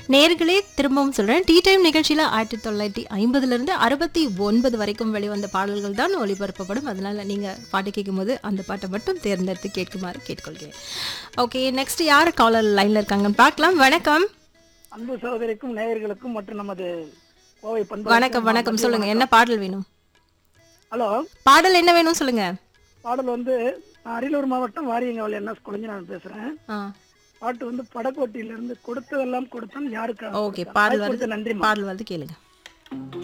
நேர்களே திரும்பவும் சொல்றேன் டீ டைம் நிகழ்ச்சியில ஆயிரத்தி தொள்ளாயிரத்தி ஐம்பதுல இருந்து அறுபத்தி ஒன்பது வரைக்கும் வெளிவந்த பாடல்கள் தான் ஒளிபரப்பப்படும் அதனால நீங்க பாட்டு கேட்கும்போது அந்த பாட்டை மட்டும் தேர்ந்தெடுத்து கேட்குமாறு கேட்டுக்கொள்கிறேன் ஓகே நெக்ஸ்ட் யார் காலர் லைன்ல இருக்காங்கன்னு பார்க்கலாம் வணக்கம் அன்பு சகோதரிக்கும் நேயர்களுக்கும் மற்றும் நமது கோவை பண்பு வணக்கம் வணக்கம் சொல்லுங்க என்ன பாடல் வேணும் ஹலோ பாடல் என்ன வேணும் சொல்லுங்க பாடல் வந்து நான் அரியலூர் மாவட்டம் வாரியங்கவல் என்ன குழந்தை நான் பேசுறேன் ஆ பாட்டு வந்து படக்கோட்டியிலிருந்து கொடுத்ததெல்லாம் கொடுத்தான் யாருக்கு ஓகே பாடல் கொடுத்த வருது நன்றி பாடல் வந்து கேளுங்க